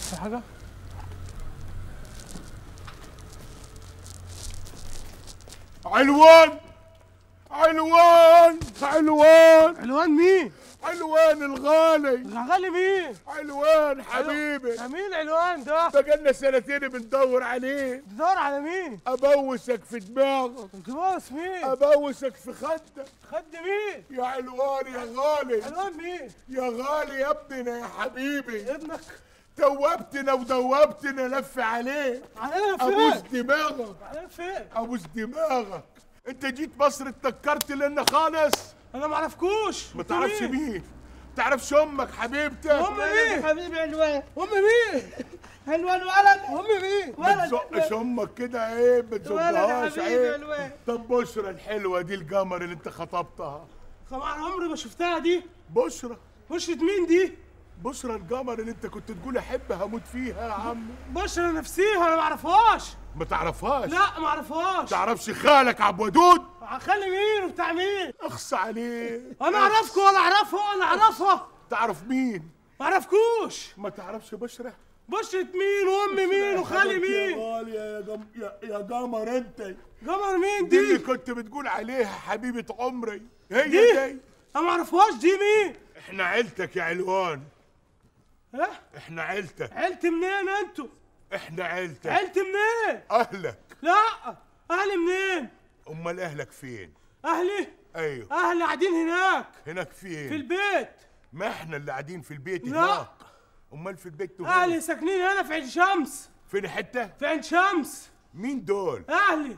في حاجه علوان علوان علوان علوان مين علوان الغالي غالي مين علوان حبيبي ده مين علوان ده بقالنا سنتين بندور عليه بتدور على مين ابوسك في دماغك بتبوس مين ابوسك في خدك خد مين يا علوان يا غالي علوان مين يا غالي يا ابننا يا حبيبي ابنك توبتنا ودوبتنا لف عليه علينا ابوس فين دماغك علينا فين ابوس دماغك انت جيت مصر اتنكرت لنا خالص انا ما اعرفكوش ما تعرفش مين تعرفش امك حبيبتك ام مين حبيبي علوان ام مين علوان ولد ام مين ما تزقش امك كده عيب ما ولد يا تزقهاش حبيبي عيب علوان طب بشرى الحلوه دي القمر اللي انت خطبتها طبعا عمري ما شفتها دي بشرى بشرة مين دي بشرى القمر اللي انت كنت تقول احب هموت فيها يا عم بشرة نفسيها انا ما اعرفهاش ما تعرفهاش لا ما اعرفهاش تعرفش خالك عبد ودود خلي مين وبتاع مين اخص عليه انا اعرفكم ولا اعرفها ولا اعرفها تعرف مين ما اعرفكوش ما تعرفش بشرى بشرة مين وام مين وخالي حبيبتي يا مين غالية يا جم... يا, يا قمر انت قمر مين دي اللي دي كنت بتقول عليها حبيبة عمري هي دي دي انا ما اعرفهاش دي مين احنا عيلتك يا علوان ها احنا عيلتك عيلتي منين انتوا احنا عيلتك عيلتي منين اهلك لا اهلي منين امال اهلك فين اهلي ايوه اهلي قاعدين هناك هناك فين في البيت ما احنا اللي قاعدين في البيت لا. هناك امال في البيت هو اهلي ساكنين هنا في عين شمس فين حته في عين شمس مين دول اهلي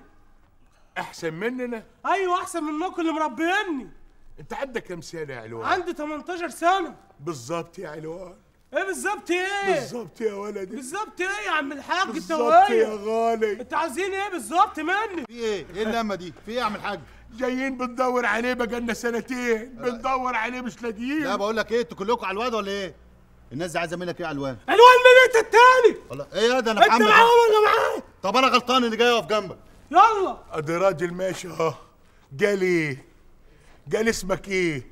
احسن مننا ايوه احسن منكم اللي مربيني انت عندك كام سنه يا علوان عندي 18 سنه بالظبط يا علوان ايه بالظبط ايه بالظبط يا ولدي بالظبط ايه يا عم الحاج انت بالظبط يا وهي غالي انتوا عايزين ايه بالظبط مني في ايه؟ ايه اللمه دي؟ في ايه يا عم الحاج؟ جايين بندور عليه بقالنا سنتين بندور عليه مش لاقيين لا بقول لك ايه انتوا كلكم على الواد ولا ايه؟ الناس دي عايزه منك ايه على الواد؟ الوان مين انت التاني والله ايه يا ده انا انت محمد معاهم ولا معايا طب انا غلطان اللي جاي اقف جنبك يلا ادي راجل ماشي اهو قال ايه قال اسمك ايه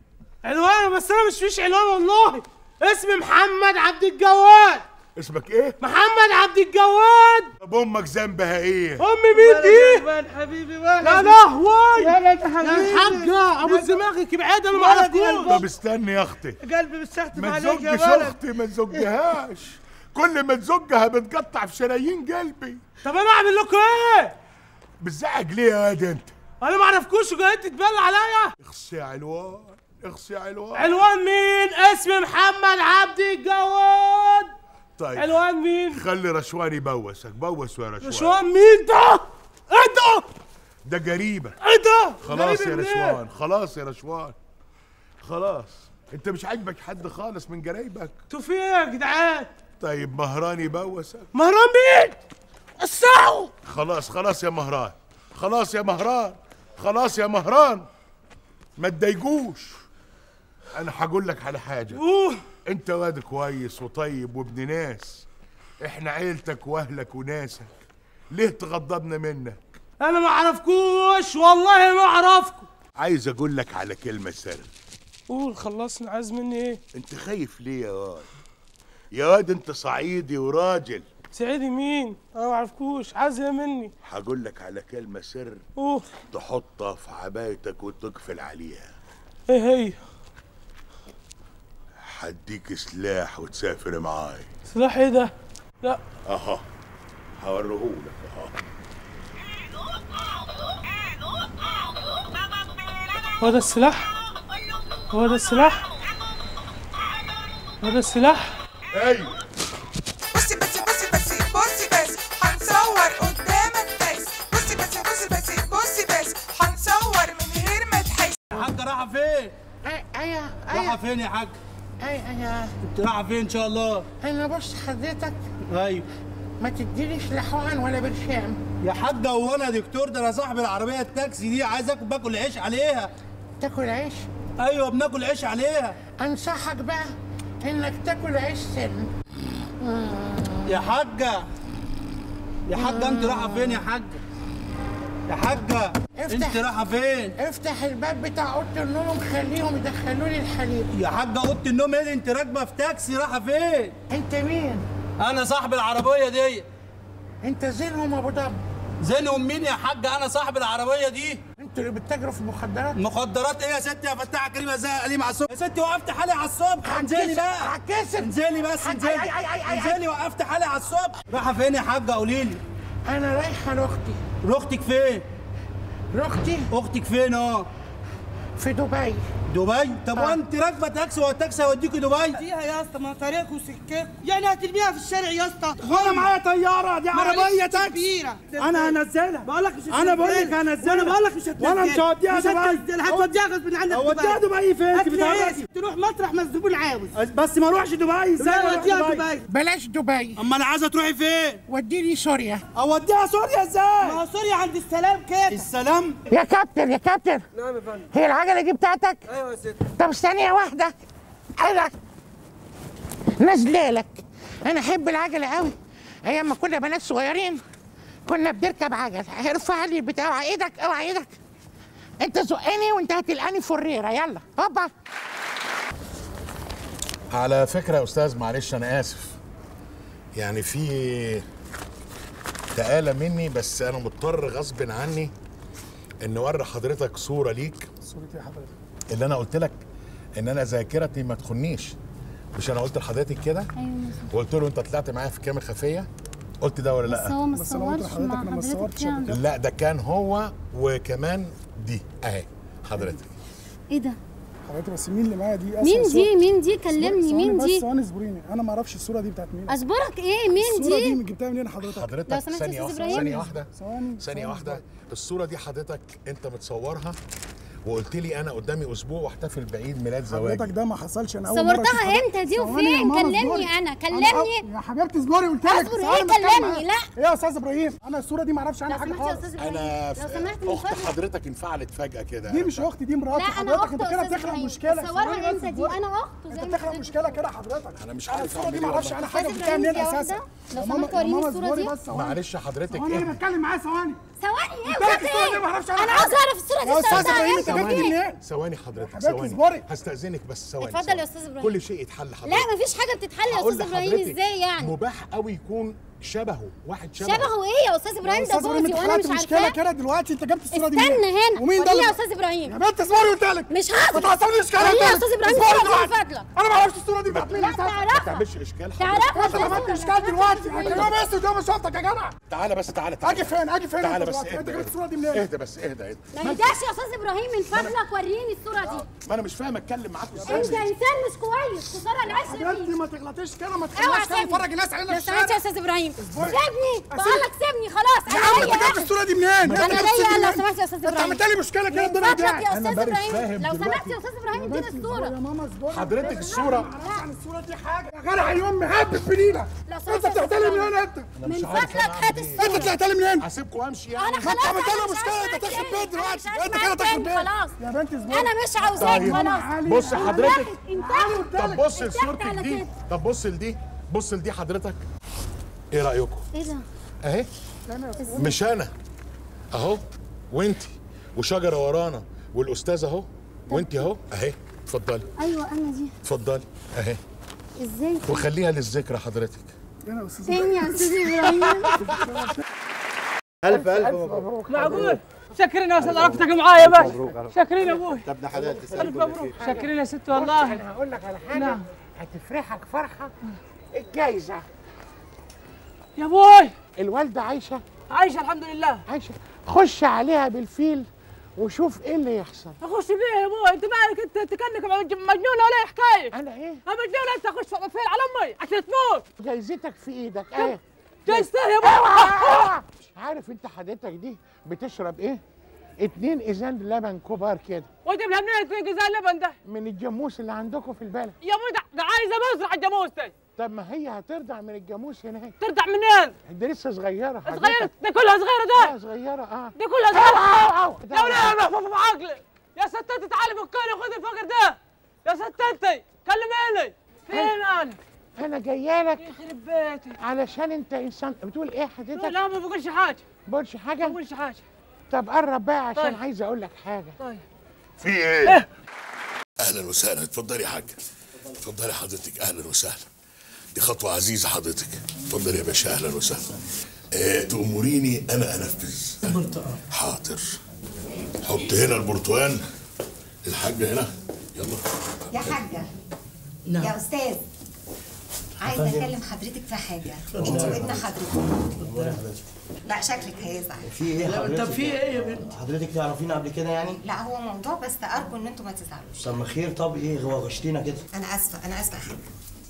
علوان بس انا مش فيش علوان والله اسمي محمد عبد الجواد اسمك ايه محمد عبد الجواد طب امك ذنبها ايه امي مين دي علوان حبيبي ولد يا لهوي ولد يا حبيبي الحاجة ابو دماغك ابعد انا ما ولد يا اعرفكوش طب استني يا اختي قلبي مستخدم ما عليك يا تزقش ولد اختي ما تزقهاش كل ما تزقها بتقطع في شرايين قلبي طب انا اعمل لكم ايه بتزعق ليه يا واد انت انا ما اعرفكوش وجايين تتبلى عليا اخصي يا علوان اخصي يا علوان علوان مين اسمي محمد عبد الجواد طيب علوان مين خلي رشوان يبوسك بوسوا يا رشوان رشوان مين ده ايه ده ده قريبك ايه ده خلاص غريب يا منين؟ رشوان خلاص يا رشوان خلاص انت مش عاجبك حد خالص من قرايبك انتوا في ايه يا جدعان طيب مهران يبوسك مهران مين الساعه خلاص خلاص يا مهران خلاص يا مهران خلاص يا مهران ما تضايقوش انا هقول لك على حاجه اوه انت واد كويس وطيب وابن ناس احنا عيلتك واهلك وناسك ليه تغضبنا منك انا ما اعرفكوش والله ما اعرفكم عايز اقول لك على كلمه سر قول خلصنا عايز مني ايه انت خايف ليه يا واد يا واد انت صعيدي وراجل سعيدي مين انا ما اعرفكوش عايز ايه مني هقول لك على كلمه سر اوه تحطها في عبايتك وتقفل عليها ايه هي هديك سلاح وتسافر معاي سلاح ايه ده لا اها هوريهولك اها هو ده السلاح هو ده السلاح هو ده السلاح ايوه بصي بس بصي بس بصي بس هنصور قدامك بس بصي بس بصي بس بصي بس هنصور من غير ما تحس حاجة رايحة فين؟ ايوه رايحة ايوه فين يا حاج؟ ايوه انت رايحة فين ان شاء الله؟ انا بص حضرتك ايوه ما تدينيش لا حقن ولا برشام يا حاجة هو انا دكتور ده انا صاحب العربية التاكسي دي عايز اكل باكل عيش عليها تاكل عيش ايوه بناكل عيش عليها انصحك بقى انك تاكل عيش سن يا حاجة يا حاجة انت رايحة فين يا حاجة؟ يا حاجة افتح. انت رايحة فين؟ افتح الباب بتاع اوضه النوم وخليهم يدخلوا لي الحليب يا حاجة اوضة النوم ايه اللي انت راكبة في تاكسي رايحة فين؟ انت مين انا صاحب العربيه دي انت زينهم ابو دم زينهم مين يا حاج انا صاحب العربيه دي انتوا اللي بتتاجروا في المخدرات مخدرات ايه يا ستي يا فتاحه كريمه زي قليم على الصبح يا ستي وقفت حالي على الصبح انزلي بقى هتكسر انزلي بس أي- انزلي أي- أي- أي- أي- انزلي وقفت حالي على الصبح رايحه فين يا حاجه قولي لي انا رايحه لاختي اختك فين لاختي اختك فين اه في دبي دبي طب وانت راكبه تاكسي والتاكسي هيوديكي دبي فيها يا اسطى ما طريق وسكه يعني هترميها في الشارع يا اسطى وانا معايا طياره دي عربيه تاكسي كبيره انا هنزلها بقول لك مش أنا بقول لك هتنزلها. هنزلها. وانا بقول لك مش هتنزلها وأنا مش هوديها مش دبي. هتنزلها هتوديها غصب عنك هوديها دبي فين؟ أنت أكل بتهرجي. إيه؟ تروح مطرح ما الزبون عاوز بس ما اروحش دبي ازاي لا أروح وديها دبي بلاش دبي اما انا عايزه تروحي فين وديني سوريا اوديها سوريا ما ازاي هو سوريا عند السلام كده السلام يا كابتن يا كابتن نعم يا فندم هي العجله دي بتاعتك ايوه يا ست طب ثانيه واحده انا نازله لك انا احب العجله قوي ايام ما كنا بنات صغيرين كنا بنركب عجل ارفع لي البتاع اوعى ايدك اوعى ايدك انت زقني وانت هتلقاني فريره يلا هوبا على فكرة يا أستاذ معلش أنا آسف يعني في تقالة مني بس أنا مضطر غصب عني إن أوري حضرتك صورة ليك صورة ايه حضرتك؟ اللي أنا قلت لك إن أنا ذاكرتي ما تخنيش مش أنا قلت لحضرتك كده ايوه مظبوط. وقلت له أنت طلعت معايا في كاميرا خفية قلت ده ولا بس لأ؟ هو ما بس أنا قلت اتصورش لحضرتك مع أنا ما حضرتك اتصورتش يعني قبل لا ده كان هو وكمان دي أهي حضرتك ايه ده حضرتك بس مين اللي معايا دي؟ أسهل مين صورة. دي مين دي ثواني كلمني مين بس دي ثواني اصبريني أنا ما أعرفش الصورة دي بتاعت مين اصبرك ايه مين الصورة دي دي جبتها منين حضرتك؟ لو حضرتك سمحت يا ثانية أستاذ واحدة إبراهيم. ثانية واحدة ثواني ثانية واحدة الصورة دي حضرتك أنت متصورها وقلت لي أنا قدامي أسبوع واحتفل بعيد ميلاد زواجي حضرتك ده ما حصلش أنا أول مرة صورتها أشوف حضرتك. امتى دي ثواني يا وفين ماما، كلمني اصبري. انا أنا كلمني أو- يا حبيبتي اصبري قلت لك اصبر ثواني ايه بتكلم كلمني معاك. لا ايه يا استاذ ابراهيم انا الصوره دي ما اعرفش عنها لو حاجه سمحت يا خالص استاذ ابراهيم أنا لو سمحت من أخت فضلك حضرتك انفعلت فجأة كده دي مش اختي دي مراتي لا انا حضرتك اخته انت كده يا استاذ بتخلق ابراهيم مشكله ثواني صورها بس امتى دي اصبري. انا اخته زي انت ما بتخلق قلت. مشكله كده حضرتك أنا مش انا عارف الصوره دي أعمل ما إيه اعرفش والله. عنها حاجه أستاذ جبتها إبراهيم منين دي اساسا واحدة. لو يا ماما- سمحت يا وريني ماما الصورة اصبري دي. بس ثواني معلش حضرتك ثواني انا إيه؟ بتكلم معايا ثواني ثواني ايه قلت لك بجد الصورة دي ما ايه اعرفش عنها انا حاجة. عاوز اعرف الصوره دي يا استاذ صورتها ابراهيم انت امتى جبت دي منين؟ ثواني حضرتك حضرتك ثواني اصبري. هستأذنك بس ثواني اتفضل ثواني. يا أستاذ إبراهيم. كل شيء يتحل حضرتك لا مفيش حاجه بتتحل يا هقول استاذ ابراهيم لحضرتك ازاي يعني مباح قوي يكون شبهه واحد شبهه شبهه ايه يا استاذ ابراهيم ده استاذ ابراهيم جوزي انت وانا مش خلقت مشكله عارفاه كده دلوقتي انت جبت الصوره دي استنى منين؟ هنا ومين ده وريني يا اللي- استاذ ابراهيم يا بنت اصبري قلت لك مش ما هقدر تعصبنيش كده وريني يا قلت استاذ لك. ابراهيم اصبري صورتها من دلوقتي. فضلك انا ما اعرفش الصوره دي بتاعت مين لا اساسا ما تعرفها تعملش اشكال تعرفها انت يا عملت أستاذ اشكال دلوقتي إبراهيم. انت يوم اسود يوم شفتك يا جدع تعالى بس تعالى تعالى اجي فين اجي فين تعالى انت بس دلوقتي؟ انت اهدى جبت الصوره دي منين؟ اهدى بس اهدى اهدى ما ينفعش يا استاذ ابراهيم من فضلك وريني الصوره دي ما انا مش فاهم اتكلم معاك انت ازاي انسان مش كويس خساره العشره يا بنتي فيك ما تغلطيش كده ما اوعى تخليناش كده سيبني نفرج الناس علينا لو في سمحت يا الشارع استاذ ابراهيم سيبني بقول لك سيبني خلاص يا انا عم انت ليا جبت الصوره دي منين؟ انت انا جبت ليا الصورة لو منين؟ سمحت يا استاذ انت ابراهيم عملت لي مشكله كده من الدنيا فضلك يا دي استاذ أنا مانيش ابراهيم فاهم لو دلوقتي. سمحت يا استاذ ابراهيم اديني يا الصوره ماما اصبري حضرتك الصورة عن الصوره دي حاجه يا جدع يوم مهبب في نيلك لو انت سمحت يا طلعت أستاذ لي منين انت؟ من مش عارف فضلك أنا هات أعمل إيه. الصوره انت طلعت لي منين؟ هسيبكم وامشي يعني انا ما خلاص انت عملت أنا لي مش مشكله عايزة انت تخرب أعمل بيت إيه. أنا مش دلوقتي عايزة انت كده معاك تخرب تاني بيت خلاص يا بنت اصبري انا مش عاوزاك طيب. خلاص بص حضرتك انتهت طب بص انتهت لصورتك على دي كده. طب بص لدي بص لدي حضرتك ايه رايكم ايه ده اهي مش انا اهو وانتي وشجره ورانا والاستاذ اهو وانتي اهو اهي اتفضلي ايوه انا دي اتفضلي اهي ازاي وخليها للذكرى حضرتك انا استاذ تاني يا استاذ ابراهيم الف الف مبروك معقول شكرين يا استاذ عرفتك معايا يا باشا شكرين يا ابوي ابن حلال تسلم الف مبروك شكرين يا ست والله انا هقول لك على حاجه نعم. هتفرحك فرحه الجايزه يا ابوي الوالده عايشه عايشه الحمد لله عايشه خش عليها بالفيل وشوف ايه اللي يحصل اخش فيه يا ابوي انت مالك انت انت كانك مجنونه ولا إيه حكايه انا ايه انا مجنونه انت اخش فين على امي عشان تموت جايزتك في ايدك ايه جايزته يا ابوي عارف انت حضرتك دي بتشرب ايه اتنين ازان لبن كبار كده واجيب لها منين اتنين جزاء اللبن ده من الجاموس اللي عندكم في البلد يا ابوي ده- ده عايزه مزرعه الجاموس دي طب ما هي هترضع من الجاموس هناك ترجع منين؟ دي لسه صغيره حضرتك. صغيره ده كلها صغيره اه ده صغيره اه دي كلها صغيره أو أو. يا ولاد انا في عقلي يا ست انت تعالي فكني خذي الفقر ده يا ست انت كلميني فين انا؟ انا جايه لك يخرب بيتك علشان انت انسان بتقول ايه حضرتك لا ما بقولش حاجه بقولش ما حاجه بقولش حاجه طب قرب بقى عشان طيب. عايز اقول لك حاجه طيب في ايه اهلا وسهلا اتفضلي يا حاجه اتفضلي حضرتك اهلا وسهلا دي خطوة عزيزة حضرتك اتفضل يا باشا أهلا وسهلا آه تأمريني أنا أنفذ البرتقال حاضر حط هنا البرتقال الحاجة هنا يلا يا حاجة نعم. يا أستاذ عايزة أكلم حضرتك في حاجة أنت وابن حضرتك لا شكلك هيزعل في ايه لا، حضرتك؟ طب في ايه يا بنت؟ حضرتك تعرفينا قبل كده يعني؟ لا هو موضوع بس أرجو إن أنتوا ما تزعلوش طب ما خير طب ايه هو غشتينا كده أنا آسفة أنا آسفة يا حاجة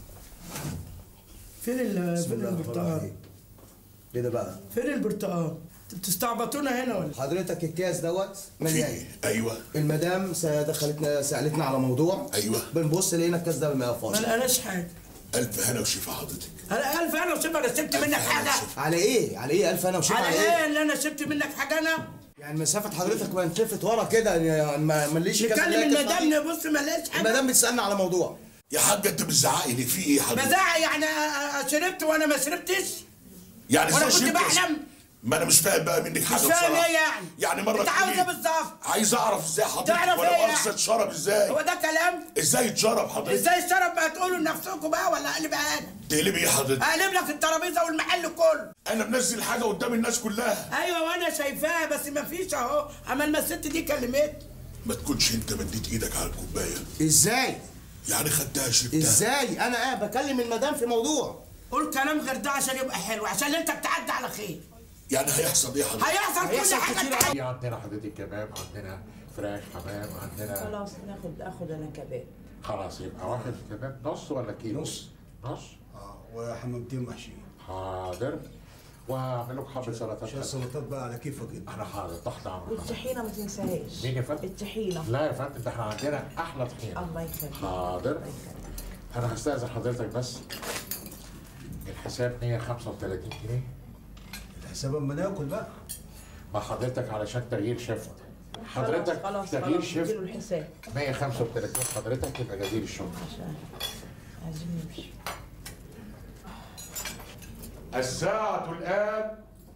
فين ال فين البرتقال؟ ايه ده بقى؟ فين البرتقال؟ انتوا بتستعبطونا هنا ولا؟ حضرتك الكاس دوت مليان أيوه المدام دخلتنا سالتنا على موضوع أيوه بنبص لقينا الكاس ده ما ما فاضي لقناش حاجه ألف هنا وشفا حضرتك انا الف انا وسيب انا سبت منك حاجه على ايه؟ على ايه الف انا وشيف على على ايه ايه؟ اللي انا سبت منك حاجه انا؟ يعني مسافه حضرتك ما نتلفت ورا كده يعني ما ماليش كاس نكلم اللي هي المدام تسمع نبص ما لقيتش فيه. حاجه المدام بتسالنا على موضوع يا حاج أنت بتزعقي لي في إيه يا حضرتك؟ بزعق يعني أ- أ- شربت وانا ما شربتش؟ يعني وأنا إزاي كنت شربت؟ بحلم؟ ما أنا مش فاهم بقى منك مش حاجة فاهم بصراحة. ايه يعني؟ يعني مرة انت عاوز ايه تقولي- بالظبط؟ عايز أعرف إزاي حضرتك تعرف ولا إيه مؤاخذة يعني؟ اتشرب إزاي؟ هو ده كلام؟ إزاي اتشرب حضرتك؟ ازاي الشرب بقى تقولوا لنفسكم بقى ولا اقلب انا؟ تقلبي إيه حضرتك؟ اقلب لك الترابيزه والمحل كله أنا منزل حاجة قدام الناس كلها ايوه وانا شايفاها بس ما فيش اهو اما ما الست دي كلمت ما تكونش أنت مديت إيدك على الكوباية ازاي؟ يعني خدتها شربتها ازاي؟ انا اه بكلم المدام في موضوع قول كلام غير ده عشان يبقى حلو عشان انت بتعدي على خير يعني هيحصل إيه حضرتك؟ هيحصل كل هيحصل حاجه كتير تعدي. في عندنا حضرتك كباب عندنا فراخ حمام عندنا خلاص ناخد اخد انا كباب خلاص يبقى واحد كباب نص ولا كيلو؟ نص. نص اه وحمامتين محشيين حاضر واعمل لك حبه سلطات شويه سلطات بقى على كيفك انت انا حاضر تحت امرك والطحينه ما تنساهاش مين يا فندم؟ الطحينه لا يا فندم ده احنا عندنا احلى طحينه الله يخليك حاضر انا هستاذن حضرتك بس الحساب 135 جنيه الحساب اما ناكل بقى مع حضرتك علشان تغيير شفت حضرتك خلاص تغيير خلاص شفت اديله الحساب 135 حضرتك يبقى جزيل الشغل عشان عايزين نمشي الساعة الآن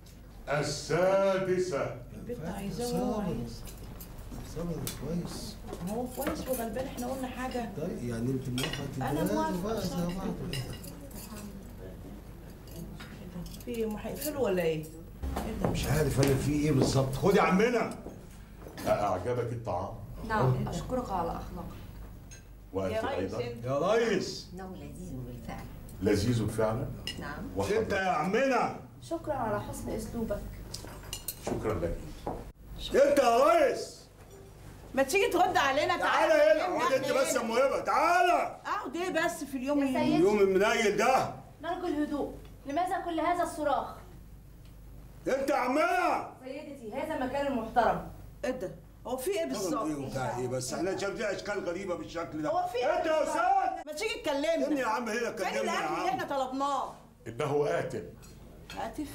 السادسة البنت عايزاه وهو عايز صبر كويس هو كويس وغلبان احنا قلنا حاجه طيب يعني انت موافقه أنا تديها موافقة بقى زي صح. بعض. في محيفله ولا ايه؟ ايه ده مش عارف انا في ايه بالظبط خد يا عمنا أعجبك الطعام نعم أشكرك على أخلاقك وأنت أيضا يا ريس إنه لذيذ بالفعل لذيذ فعلا نعم انت وحضرتك يا عمنا شكرا على حسن اسلوبك شكرا لك انت يا ريس ما تيجي ترد علينا تعالى هنا اقعد انت بس يا موهبه تعالى اقعد ايه بس في اليوم يا اللي سيدي. اليوم المنيل ده نرجو الهدوء لماذا كل هذا الصراخ انت يا عمنا سيدتي هذا مكان محترم ايه ده؟ هو في ايه ايه بالظبط؟ وبتاع ايه بس احنا شايفين اشكال غريبه بالشكل ده هو في ايه انت يا بالظبط؟ استاذ ما تيجي استنى تكلمنا يا عم هنا فين كلمني يا الاكل اللي احنا عم طلبناه؟ إنه آت هاتف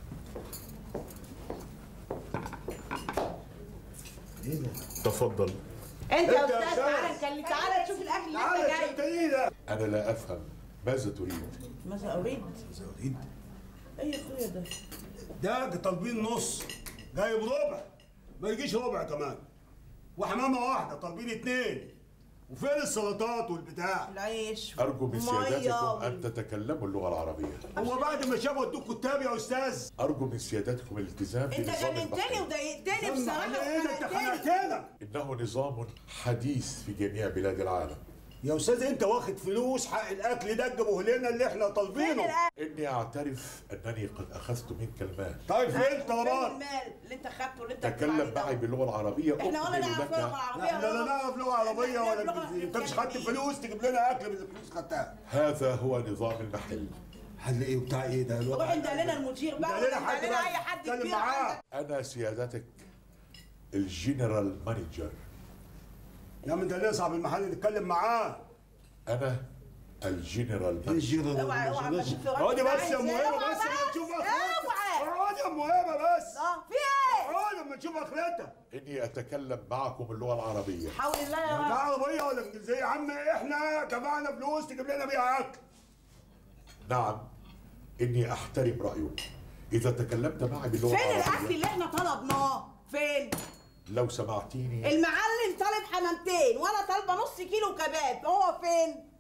ايه ده تفضل انت يا انت يا استاذ تعالى أستاذ. نكلم تعالى تشوف الاكل اللي تعالى انت جايبه شفتني ده أنا لا أفهم ماذا تريد؟ ماذا اريد؟ ايه يا اخويا ده؟ ده طالبين نص جايب ربع ما يجيش ربع كمان وحمامه واحده طالبين اتنين وفين السلطات والبتاع العيش أرجو من مية سيادتكم أن وال- تتكلموا اللغة العربية هو بعد ما شافوا ادوك كتاب يا استاذ أرجو من سيادتكم الالتزام انت بنظام جننتني البحرين وضايقتني سمع بصراحه على ايه ده انت وخنقتني. خنقتنا إنه نظام حديث في جميع بلاد العالم يا استاذ انت واخد فلوس حق الاكل ده تجيبه لنا اللي احنا فين طالبينه الاكل؟ إني أعترف أنني قد أخذت منك المال طيب فين فين الطلبات المال اللي انت خدته اللي انت تكلم بتدفع معي عليه ده؟ باللغة العربية احنا ولا أكمل نعرف لك لغه عربيه احنا لا نعرف لغه عربيه ولا بلغة- انت مش خدت فلوس تجيب لنا اكل من الفلوس خدتها هذا هو نظام المحل حل ايه وبتاع ايه ده روح انت لنا المدير بقى ده لنا ولا حد لنا بقى اي حد اتكلم كبير معاه عندك أنا سيادتك الجنرال مانجر يا عم ده ليه صاحب المحل نتكلم معاه أنا الجنرال مانجر الجيران اوعى اوعى ما تشوف اقعدي بس يا عايز ايه؟ موهبه اوعى بس اما نشوف اخرتها اوعى اقعدي يا موهبه بس اه في ايه؟ اقعدي اما نشوف اخرتها إني أتكلم معكم اللغة العربية حول الله يا ده رب عربيه ولا انجليزيه يا عم احنا دفعنا فلوس تجيب لنا بيها اكل نعم إني أحترم رأيك إذا تكلمت معي باللغة فين الاكل العربية اللي احنا طلبناه؟ فين؟ لو سمعتيني المعلم طالب حمامتين وانا طالبه نص كيلو كباب هو فين؟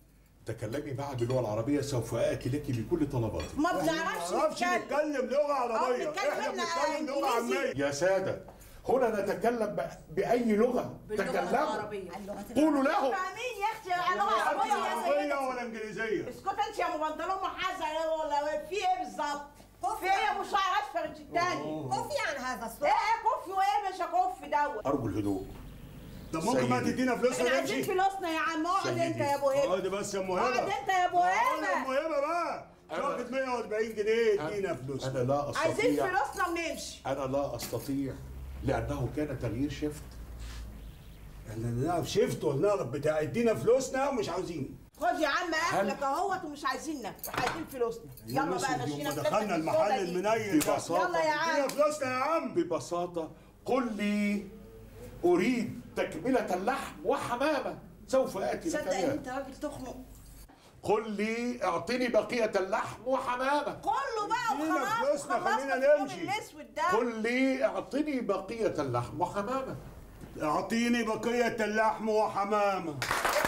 تكلمي معي باللغه العربيه سوف اتي لك بكل طلباتك ما بنعرفش نعرفش نتكلم نتكلم لغه عربيه آه، بنتكلم احنا إحنا بنتكلم لغه إنجليزي. عاميه يا ساده هنا نتكلم ب- باي لغه تكلموا العربية قولوا لهم فاهمين يا اختي على لغه عربيه يا عربيه سيدة. ولا انجليزيه اسكت انت يا ام بنطلون محزه ولا في ايه بالظبط؟ في ايه يا مشعرات فرج التاني؟ كفي عن هذا ايه الصوت ايه كفي وايه مش كفي دوت ارجو الهدوء طب ممكن ما سيدي. تدينا فلوسنا احنا عايزين نمشي فلوسنا يا عم اقعد سيدي. انت يا ابو هبه اقعد بس يا ام هبه اقعد انت يا ابو اقعد يا ام هبه هبه بقى شوكة 140 جنيه ادينا فلوسنا انا لا عايزين استطيع فلوسنا ونمشي انا لا استطيع لانه كان تغيير شفت احنا نعرف شفت ولا نعرف بتاع ادينا فلوسنا ومش عاوزين خد يا عم اكلك اهوت ومش عايزينك عايزين فلوسنا يلا بقى مشينا في دخلنا الحتة المحل السودا دي. المنيل ده. ببساطة. يلا يا عم. ادينا فلوسنا يا عم ببساطه قل لي اريد تكمله اللحم وحمامه سوف اتي لك تصدق ان بها. انت راجل تخنق قل لي اعطني بقيه اللحم وحمامه كله بقى ادينا وخلاص فلوسنا، وخلصنا خلينا في اليوم نمشي. الاسود ده قل لي اعطني بقيه اللحم وحمامه اعطيني بقيه اللحم وحمامه